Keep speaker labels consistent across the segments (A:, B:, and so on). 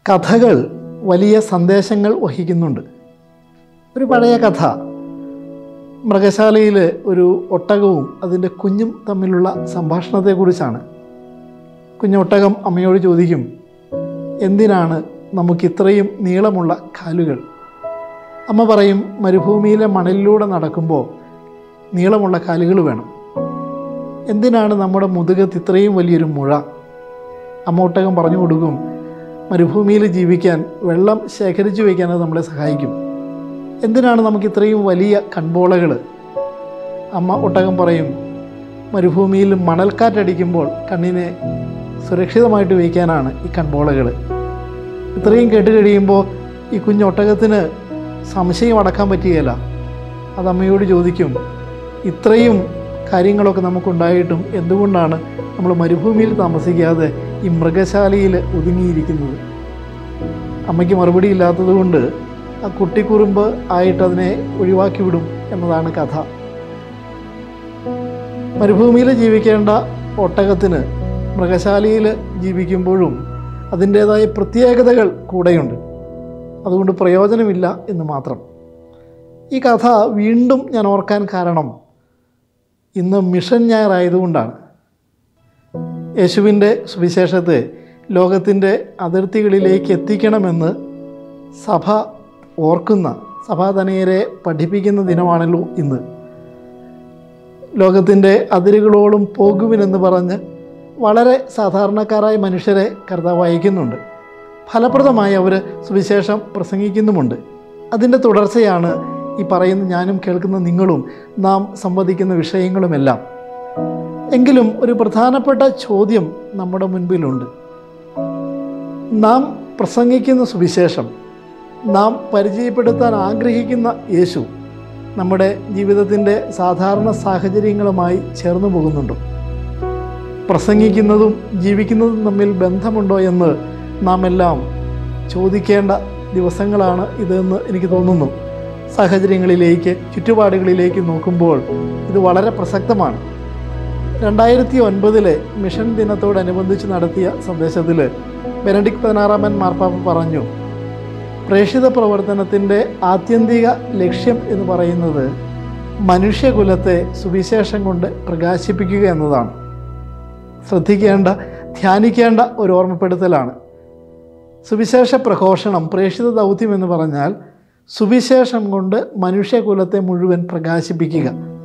A: കഥകൾ വലിയ സന്ദേശങ്ങൾ വഹിക്കുന്നുണ്ട് ഒരു പഴയ കഥ മൃഗശാലയിൽ ഒരു ഒട്ടകവും അതിൻ്റെ കുഞ്ഞും തമ്മിലുള്ള സംഭാഷണത്തെക്കുറിച്ചാണ് കുഞ്ഞൊട്ടകം അമ്മയോട് ചോദിക്കും എന്തിനാണ് നമുക്കിത്രയും നീളമുള്ള കാലുകൾ അമ്മ പറയും മരുഭൂമിയിലെ മണലിലൂടെ നടക്കുമ്പോൾ നീളമുള്ള കാലുകൾ വേണം എന്തിനാണ് നമ്മുടെ മുതുകത്ത് ഇത്രയും വലിയൊരു മുഴ അമ്മ ഒട്ടകം പറഞ്ഞു കൊടുക്കും മരുഭൂമിയിൽ ജീവിക്കാൻ വെള്ളം ശേഖരിച്ചു വയ്ക്കാൻ അത് നമ്മളെ സഹായിക്കും എന്തിനാണ് നമുക്ക് ഇത്രയും വലിയ കൺപോളകൾ അമ്മ ഒട്ടകം പറയും മരുഭൂമിയിൽ മണൽക്കാറ്റടിക്കുമ്പോൾ കണ്ണിനെ സുരക്ഷിതമായിട്ട് വയ്ക്കാനാണ് ഈ കൺപോളകൾ ഇത്രയും കേട്ട് കഴിയുമ്പോൾ ഈ കുഞ്ഞൊട്ടകത്തിന് സംശയം അടക്കാൻ പറ്റുകയില്ല അത് അമ്മയോട് ചോദിക്കും ഇത്രയും കാര്യങ്ങളൊക്കെ നമുക്കുണ്ടായിട്ടും എന്തുകൊണ്ടാണ് നമ്മൾ മരുഭൂമിയിൽ താമസിക്കാതെ ഈ മൃഗശാലയിൽ ഒതുങ്ങിയിരിക്കുന്നത് അമ്മയ്ക്ക് മറുപടി ഇല്ലാത്തതുകൊണ്ട് ആ കുട്ടിക്കുറുമ്പ് ആയിട്ട് അതിനെ ഒഴിവാക്കി വിടും എന്നതാണ് കഥ മരുഭൂമിയിൽ ജീവിക്കേണ്ട ഒട്ടകത്തിന് മൃഗശാലയിൽ ജീവിക്കുമ്പോഴും അതിൻ്റേതായ പ്രത്യേകതകൾ കൂടെയുണ്ട് അതുകൊണ്ട് പ്രയോജനമില്ല എന്ന് മാത്രം ഈ കഥ വീണ്ടും ഞാൻ ഓർക്കാൻ കാരണം ഇന്ന് മിഷൻ ഞായറായതുകൊണ്ടാണ് യേശുവിൻ്റെ സുവിശേഷത്തെ ലോകത്തിൻ്റെ അതിർത്തികളിലേക്ക് എത്തിക്കണമെന്ന് സഭ ഓർക്കുന്ന സഭാതനയരെ പഠിപ്പിക്കുന്ന ദിനമാണല്ലോ ഇന്ന് ലോകത്തിൻ്റെ അതിരുകളോളം പോകുവിനെന്ന് പറഞ്ഞ് വളരെ സാധാരണക്കാരായ മനുഷ്യരെ കർത്താവ് അയക്കുന്നുണ്ട് ഫലപ്രദമായി അവർ സുവിശേഷം പ്രസംഗിക്കുന്നുമുണ്ട് അതിൻ്റെ തുടർച്ചയാണ് ഈ പറയുന്ന ഞാനും കേൾക്കുന്ന നിങ്ങളും നാം സംവദിക്കുന്ന വിഷയങ്ങളുമെല്ലാം എങ്കിലും ഒരു പ്രധാനപ്പെട്ട ചോദ്യം നമ്മുടെ മുൻപിലുണ്ട് നാം പ്രസംഗിക്കുന്ന സുവിശേഷം നാം പരിചയപ്പെടുത്താൻ ആഗ്രഹിക്കുന്ന യേശു നമ്മുടെ ജീവിതത്തിൻ്റെ സാധാരണ സാഹചര്യങ്ങളുമായി ചേർന്നു പോകുന്നുണ്ടോ പ്രസംഗിക്കുന്നതും ജീവിക്കുന്നതും തമ്മിൽ ബന്ധമുണ്ടോ എന്ന് നാം എല്ലാം ചോദിക്കേണ്ട ദിവസങ്ങളാണ് ഇതെന്ന് എനിക്ക് തോന്നുന്നു സാഹചര്യങ്ങളിലേക്ക് ചുറ്റുപാടുകളിലേക്ക് നോക്കുമ്പോൾ ഇത് വളരെ പ്രസക്തമാണ് രണ്ടായിരത്തി ഒൻപതിലെ മിഷൻ ദിനത്തോടനുബന്ധിച്ച് നടത്തിയ സന്ദേശത്തിൽ ബെനഡിക് പതിനാറാമൻ മാർപ്പാപ്പ പറഞ്ഞു പ്രേക്ഷിത പ്രവർത്തനത്തിൻ്റെ ആത്യന്തിക ലക്ഷ്യം എന്ന് പറയുന്നത് മനുഷ്യകുലത്തെ സുവിശേഷം കൊണ്ട് പ്രകാശിപ്പിക്കുക എന്നതാണ് ശ്രദ്ധിക്കേണ്ട ധ്യാനിക്കേണ്ട ഒരു ഓർമ്മപ്പെടുത്തലാണ് സുവിശേഷ പ്രഘോഷണം പ്രേക്ഷിത ദൗത്യം എന്ന് പറഞ്ഞാൽ സുവിശേഷം കൊണ്ട് മനുഷ്യകുലത്തെ മുഴുവൻ പ്രകാശിപ്പിക്കുക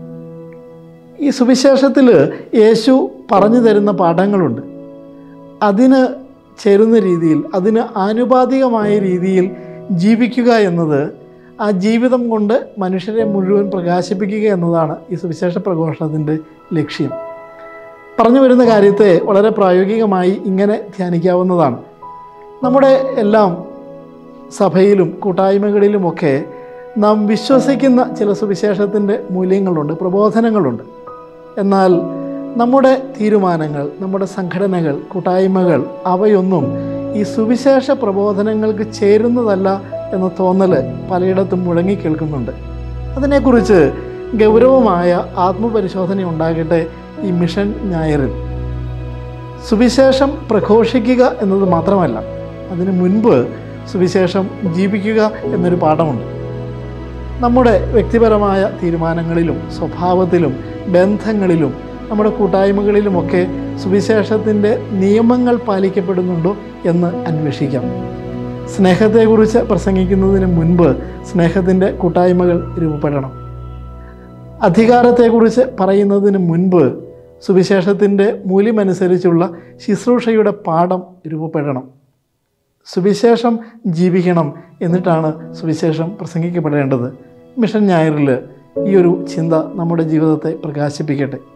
A: ഈ സുവിശേഷത്തിൽ യേശു പറഞ്ഞു തരുന്ന പാഠങ്ങളുണ്ട് അതിന് ചേരുന്ന രീതിയിൽ അതിന് ആനുപാതികമായ രീതിയിൽ ജീവിക്കുക എന്നത് ആ ജീവിതം കൊണ്ട് മനുഷ്യരെ മുഴുവൻ പ്രകാശിപ്പിക്കുക എന്നതാണ് ഈ സുവിശേഷ പ്രഘോഷണത്തിൻ്റെ ലക്ഷ്യം പറഞ്ഞു വരുന്ന കാര്യത്തെ വളരെ പ്രായോഗികമായി ഇങ്ങനെ ധ്യാനിക്കാവുന്നതാണ് നമ്മുടെ എല്ലാം സഭയിലും കൂട്ടായ്മകളിലുമൊക്കെ നാം വിശ്വസിക്കുന്ന ചില സുവിശേഷത്തിൻ്റെ മൂല്യങ്ങളുണ്ട് പ്രബോധനങ്ങളുണ്ട് എന്നാൽ നമ്മുടെ തീരുമാനങ്ങൾ നമ്മുടെ സംഘടനകൾ കൂട്ടായ്മകൾ അവയൊന്നും ഈ സുവിശേഷ പ്രബോധനങ്ങൾക്ക് ചേരുന്നതല്ല എന്ന തോന്നൽ പലയിടത്തും മുഴങ്ങി കേൾക്കുന്നുണ്ട് അതിനെക്കുറിച്ച് ഗൗരവമായ ആത്മപരിശോധന ഉണ്ടാകട്ടെ ഈ മിഷൻ ഞായറിൽ സുവിശേഷം പ്രഘോഷിക്കുക എന്നത് മാത്രമല്ല അതിനു മുൻപ് സുവിശേഷം ജീവിക്കുക എന്നൊരു പാഠമുണ്ട് നമ്മുടെ വ്യക്തിപരമായ തീരുമാനങ്ങളിലും സ്വഭാവത്തിലും ബന്ധങ്ങളിലും നമ്മുടെ കൂട്ടായ്മകളിലുമൊക്കെ സുവിശേഷത്തിൻ്റെ നിയമങ്ങൾ പാലിക്കപ്പെടുന്നുണ്ടോ എന്ന് അന്വേഷിക്കാം സ്നേഹത്തെക്കുറിച്ച് പ്രസംഗിക്കുന്നതിന് മുൻപ് സ്നേഹത്തിൻ്റെ കൂട്ടായ്മകൾ രൂപപ്പെടണം അധികാരത്തെക്കുറിച്ച് പറയുന്നതിന് മുൻപ് സുവിശേഷത്തിൻ്റെ മൂല്യമനുസരിച്ചുള്ള ശുശ്രൂഷയുടെ പാഠം രൂപപ്പെടണം സുവിശേഷം ജീവിക്കണം എന്നിട്ടാണ് സുവിശേഷം പ്രസംഗിക്കപ്പെടേണ്ടത് മിഷൻ ഞായറിൽ ഈ ഒരു ചിന്ത നമ്മുടെ ജീവിതത്തെ പ്രകാശിപ്പിക്കട്ടെ